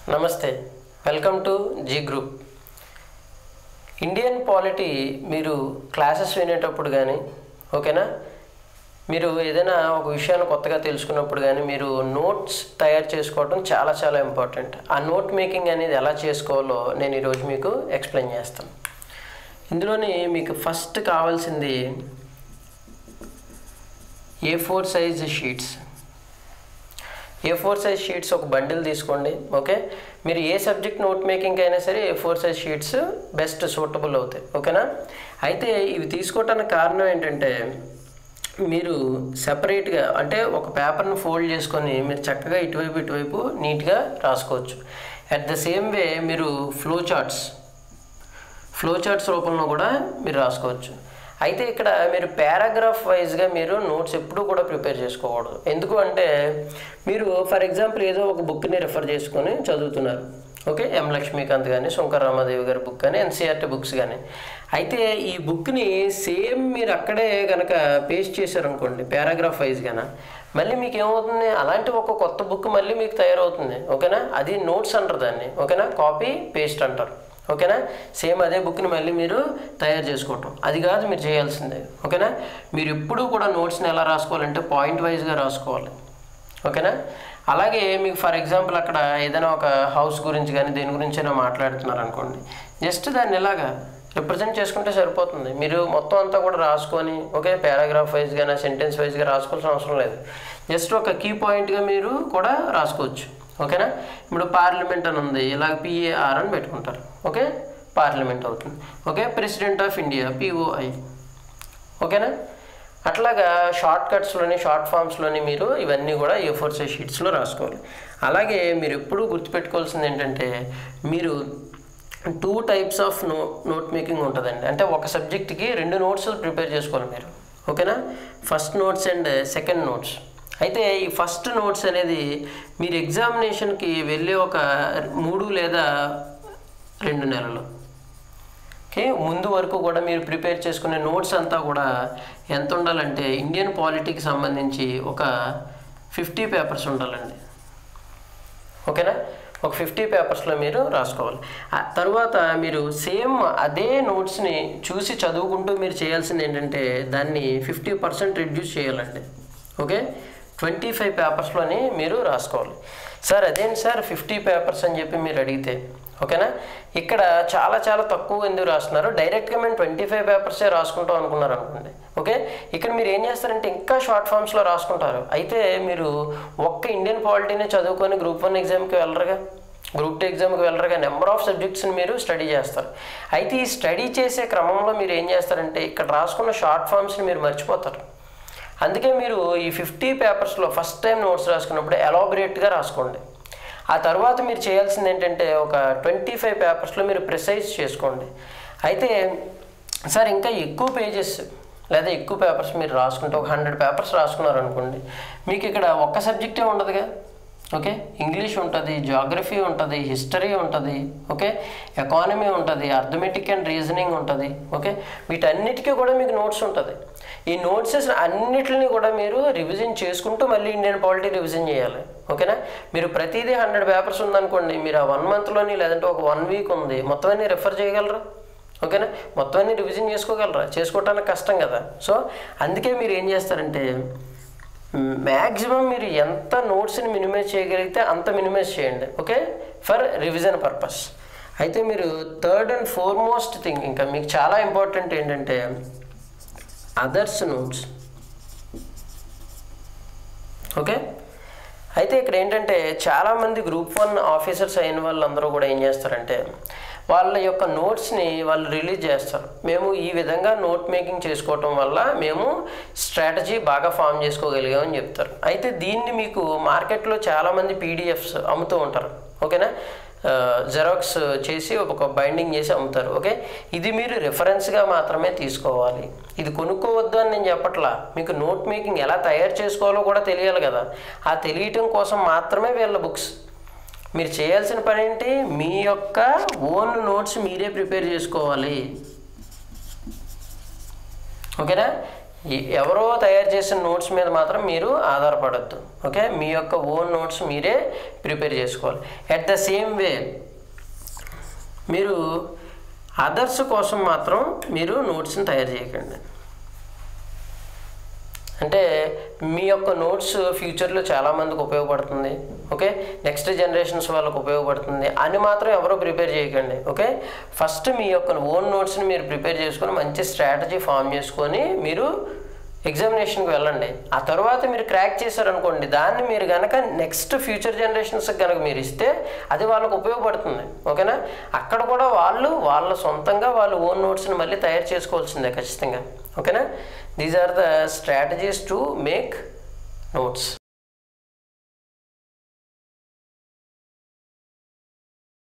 నమస్తే welcome to G group Indian polity మీరు classes వినేటప్పుడు కానీ ఓకేనా మీరు ఏదైనా ఒక విషయాన్ని కొత్తగా తెలుసుకున్నప్పుడు కానీ మీరు నోట్స్ తయారు చేసుకోవడం చాలా చాలా ఇంపార్టెంట్ ఆ నోట్ మేకింగ్ అనేది ఎలా చేసుకోవాలో నేను ఈరోజు మీకు ఎక్స్ప్లెయిన్ చేస్తాను ఇందులోని మీకు ఫస్ట్ కావాల్సింది A four size sheets A four size sheets ఒక బండిల్ తీసుకోండి ఓకే మీరు ఏ సబ్జెక్ట్ నోట్ మేకింగ్ అయినా సరే A four size sheets best suitable అవుతాయి ఓకేనా అయితే ఇవి తీసుకోవటానికి కారణం ఏంటంటే మీరు సెపరేట్గా అంటే ఒక పేపర్ని ఫోల్డ్ చేసుకొని మీరు చక్కగా ఇటువైపు ఇటువైపు నీట్గా రాసుకోవచ్చు అట్ ద సేమ్ వే మీరు ఫ్లో చార్ట్స్ ఫ్లో చార్ట్స్ రూపంలో కూడా మీరు రాసుకోవచ్చు అయితే ఇక్కడ మీరు పారాగ్రాఫ్ వైజ్గా మీరు నోట్స్ ఎప్పుడూ కూడా ప్రిపేర్ చేసుకోకూడదు ఎందుకు అంటే మీరు ఫర్ ఎగ్జాంపుల్ ఏదో ఒక బుక్ని రెఫర్ చేసుకొని చదువుతున్నారు ఓకే ఎం లక్ష్మీకాంత్ కానీ శంకర్ రామాదేవి గారి బుక్ కానీ ఎన్సీఆర్టీ బుక్స్ కానీ అయితే ఈ బుక్ని సేమ్ మీరు అక్కడే కనుక పేస్ట్ చేశారనుకోండి పారాగ్రాఫ్ వైజ్గాన మళ్ళీ మీకు ఏమవుతుంది అలాంటి ఒక కొత్త బుక్ మళ్ళీ మీకు తయారవుతుంది ఓకేనా అది నోట్స్ అంటారు దాన్ని ఓకేనా కాపీ పేస్ట్ అంటారు ఓకేనా సేమ్ అదే బుక్ని మళ్ళీ మీరు తయారు చేసుకోవటం అది కాదు మీరు చేయాల్సిందే ఓకేనా మీరు ఎప్పుడూ కూడా నోట్స్ని ఎలా రాసుకోవాలంటే పాయింట్ వైజ్గా రాసుకోవాలి ఓకేనా అలాగే మీకు ఫర్ ఎగ్జాంపుల్ అక్కడ ఏదైనా ఒక హౌస్ గురించి కానీ దేని గురించి అయినా మాట్లాడుతున్నారు అనుకోండి జస్ట్ దాన్ని ఎలాగా రిప్రజెంట్ చేసుకుంటే సరిపోతుంది మీరు మొత్తం అంతా కూడా రాసుకొని ఓకే పారాగ్రాఫ్ వైజ్గా సెంటెన్స్ వైజ్గా రాసుకోవాల్సిన అవసరం లేదు జస్ట్ ఒక కీ పాయింట్గా మీరు కూడా రాసుకోవచ్చు ఓకేనా ఇప్పుడు పార్లమెంట్ అని ఉంది ఇలా పిఏఆర్ అని పెట్టుకుంటారు ఓకే పార్లమెంట్ అవుతుంది okay president of India POI ఓకేనా అట్లాగా షార్ట్ కట్స్లోని షార్ట్ ఫామ్స్లోని మీరు ఇవన్నీ కూడా ఏ ఫోర్ సైజ్ షీట్స్లో రాసుకోవాలి అలాగే మీరు ఎప్పుడూ గుర్తుపెట్టుకోవాల్సింది ఏంటంటే మీరు two types of no note making ఉంటుందండి అంటే ఒక సబ్జెక్ట్కి రెండు నోట్స్ ప్రిపేర్ చేసుకోవాలి మీరు ఓకేనా first notes and second notes అయితే ఈ ఫస్ట్ నోట్స్ అనేది మీరు ఎగ్జామినేషన్కి వెళ్ళే ఒక మూడు లేదా రెండు నెలలు ఓకే ముందు వరకు కూడా మీరు ప్రిపేర్ చేసుకునే నోట్స్ అంతా కూడా ఎంత ఉండాలంటే ఇండియన్ పాలిటీకి సంబంధించి ఒక ఫిఫ్టీ పేపర్స్ ఉండాలండి ఓకేనా ఒక ఫిఫ్టీ పేపర్స్లో మీరు రాసుకోవాలి ఆ తర్వాత మీరు సేమ్ అదే నోట్స్ని చూసి చదువుకుంటూ మీరు చేయాల్సింది ఏంటంటే దాన్ని ఫిఫ్టీ పర్సెంట్ రిడ్యూస్ చేయాలండి ఓకే ట్వంటీ ఫైవ్ పేపర్స్లోని మీరు రాసుకోవాలి సార్ అదేంటి సార్ ఫిఫ్టీ పేపర్స్ అని చెప్పి మీరు అడిగితే ఓకేనా ఇక్కడ చాలా చాలా తక్కువ ఎందుకు రాస్తున్నారు డైరెక్ట్గా మేము ట్వంటీ ఫైవ్ పేపర్సే రాసుకుంటాం అనుకున్నారు అనుకోండి ఓకే ఇక్కడ మీరు ఏం చేస్తారంటే ఇంకా షార్ట్ ఫామ్స్లో రాసుకుంటారు అయితే మీరు ఒక్క ఇండియన్ పాలిటీనే చదువుకొని గ్రూప్ వన్ ఎగ్జామ్కి వెళ్ళరుగా గ్రూప్ టూ ఎగ్జామ్కి వెళ్ళరుగా నెంబర్ ఆఫ్ సబ్జెక్ట్స్ని మీరు స్టడీ చేస్తారు అయితే ఈ స్టడీ చేసే క్రమంలో మీరు ఏం చేస్తారంటే ఇక్కడ రాసుకున్న షార్ట్ ఫామ్స్ని మీరు మర్చిపోతారు అందుకే మీరు ఈ ఫిఫ్టీ పేపర్స్లో ఫస్ట్ టైం నోట్స్ రాసుకున్నప్పుడు ఎలాబరేట్గా రాసుకోండి ఆ తర్వాత మీరు చేయాల్సింది ఏంటంటే ఒక ట్వంటీ ఫైవ్ పేపర్స్లో మీరు ప్రిసైజ్ చేసుకోండి అయితే సార్ ఇంకా ఎక్కువ పేజెస్ లేదా ఎక్కువ పేపర్స్ మీరు రాసుకుంటే ఒక హండ్రెడ్ పేపర్స్ రాసుకున్నారు అనుకోండి మీకు ఇక్కడ ఒక్క సబ్జెక్టే ఉండదుగా ఓకే ఇంగ్లీష్ ఉంటుంది జాగ్రఫీ ఉంటుంది హిస్టరీ ఉంటుంది ఓకే ఎకానమీ ఉంటుంది అర్థమెటిక్ అండ్ రీజనింగ్ ఉంటుంది ఓకే వీటన్నిటికీ కూడా మీకు నోట్స్ ఉంటుంది ఈ నోట్సెస్ అన్నిటిని కూడా మీరు రివిజన్ చేసుకుంటూ మళ్ళీ ఇండియన్ పాలిటీ రివిజన్ చేయాలి ఓకేనా మీరు ప్రతిదీ హండ్రెడ్ పేపర్స్ ఉందనుకోండి మీరు ఆ వన్ మంత్లోని లేదంటే ఒక వన్ వీక్ ఉంది మొత్తం అన్ని రెఫర్ చేయగలరా ఓకేనా మొత్తం అన్ని రివిజన్ చేసుకోగలరా చేసుకోవటానికి కష్టం కదా సో అందుకే మీరు ఏం చేస్తారంటే మ్యాక్సిమం మీరు ఎంత నోట్స్ని మినిమైజ్ చేయగలిగితే అంత మినిమైజ్ చేయండి ఓకే ఫర్ రివిజన్ పర్పస్ అయితే మీరు థర్డ్ అండ్ ఫోర్మోస్ట్ థింగ్ ఇంకా మీకు చాలా ఇంపార్టెంట్ ఏంటంటే అదర్స్ నోట్స్ ఓకే అయితే ఇక్కడ ఏంటంటే చాలామంది గ్రూప్ వన్ ఆఫీసర్స్ అయిన వాళ్ళందరూ కూడా ఏం చేస్తారంటే వాళ్ళ యొక్క నోట్స్ని వాళ్ళు రిలీజ్ చేస్తారు మేము ఈ విధంగా నోట్ మేకింగ్ చేసుకోవటం వల్ల మేము స్ట్రాటజీ బాగా ఫామ్ చేసుకోగలిగామని చెప్తారు అయితే దీన్ని మీకు మార్కెట్లో చాలామంది పీడిఎఫ్స్ అమ్ముతూ ఉంటారు ఓకేనా జెరాక్స్ చేసి ఒక బైండింగ్ చేసి అమ్ముతారు ఓకే ఇది మీరు రిఫరెన్స్గా మాత్రమే తీసుకోవాలి ఇది కొనుక్కోవద్దు అని నేను చెప్పట్లా మీకు నోట్ మేకింగ్ ఎలా తయారు చేసుకోవాలో కూడా తెలియాలి కదా ఆ తెలియటం కోసం మాత్రమే వీళ్ళ బుక్స్ మీరు చేయాల్సిన పని ఏంటి మీ యొక్క ఓన్ నోట్స్ మీరే ప్రిపేర్ చేసుకోవాలి ఓకేనా ఈ- ఎవరో తయారు చేసిన నోట్స్ మీద మాత్రం మీరు ఆధారపడద్దు ఓకే మీ యొక్క ఓన్ నోట్స్ మీరే ప్రిపేర్ చేసుకోవాలి అట్ ద సేమ్ వే మీరు అదర్స్ కోసం మాత్రం మీరు నోట్స్ని తయారు చేయకండి అంటే మీ యొక్క నోట్స్ ఫ్యూచర్లో చాలామందికి ఉపయోగపడుతుంది ఓకే నెక్స్ట్ జనరేషన్స్ వాళ్ళకి ఉపయోగపడుతుంది అని మాత్రం ఎవరో ప్రిపేర్ చేయకండి ఓకే ఫస్ట్ మీ యొక్క ఓన్ నోట్స్ని మీరు ప్రిపేర్ చేసుకొని మంచి స్ట్రాటజీ ఫామ్ చేసుకొని మీరు ఎగ్జామినేషన్కి వెళ్ళండి ఆ తర్వాత మీరు క్రాక్ చేశారనుకోండి దాన్ని మీరు కనుక నెక్స్ట్ ఫ్యూచర్ జనరేషన్స్కి కనుక మీరు ఇస్తే అది వాళ్ళకు ఉపయోగపడుతుంది ఓకేనా అక్కడ కూడా వాళ్ళు వాళ్ళ సొంతంగా వాళ్ళు ఓన్ నోట్స్ని మళ్ళీ తయారు చేసుకోవాల్సిందే ఖచ్చితంగా ఓకేనా these are the strategies to make notes